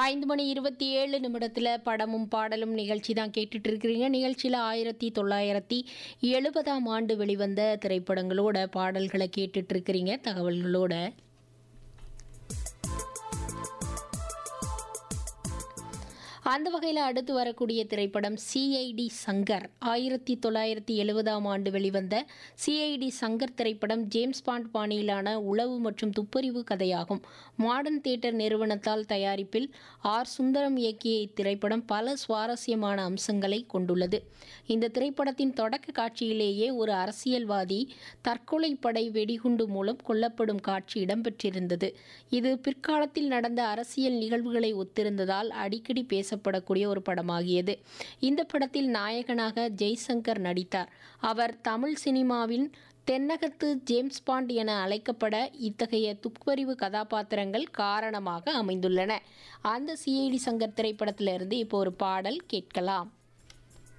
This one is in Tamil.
ஐந்து மணி இருபத்தி ஏழு நிமிடத்தில் படமும் பாடலும் நிகழ்ச்சி தான் கேட்டுட்டு இருக்கிறீங்க நிகழ்ச்சியில் ஆயிரத்தி தொள்ளாயிரத்தி எழுபதாம் ஆண்டு வெளிவந்த திரைப்படங்களோட பாடல்களை கேட்டுட்டு இருக்கிறீங்க தகவல்களோட அந்த வகையில் அடுத்து வரக்கூடிய திரைப்படம் சிஐடி சங்கர் ஆயிரத்தி தொள்ளாயிரத்தி எழுபதாம் ஆண்டு வெளிவந்த சிஐடி சங்கர் திரைப்படம் ஜேம்ஸ் பாண்ட் பாணியிலான உளவு மற்றும் துப்பறிவு கதையாகும் மாடர்ன் தியேட்டர் நிறுவனத்தால் தயாரிப்பில் ஆர் சுந்தரம் இயக்கிய இத்திரைப்படம் பல சுவாரஸ்யமான அம்சங்களை கொண்டுள்ளது இந்த திரைப்படத்தின் தொடக்க காட்சியிலேயே ஒரு அரசியல்வாதி தற்கொலை படை வெடிகுண்டு மூலம் கொல்லப்படும் காட்சி இடம்பெற்றிருந்தது இது பிற்காலத்தில் நடந்த அரசியல் நிகழ்வுகளை ஒத்திருந்ததால் அடிக்கடி பேசப்படக்கூடிய ஒரு படமாகியது இந்த படத்தில் நாயகனாக ஜெய்சங்கர் நடித்தார் அவர் தமிழ் சினிமாவின் தென்னகத்து ஜேம்ஸ் பாண்ட் என அழைக்கப்பட இத்தகைய துப்பறிவு கதாபாத்திரங்கள் காரணமாக அமைந்துள்ளன அந்த சிஐடி சங்கர் திரைப்படத்திலிருந்து இப்போ ஒரு பாடல் கேட்கலாம்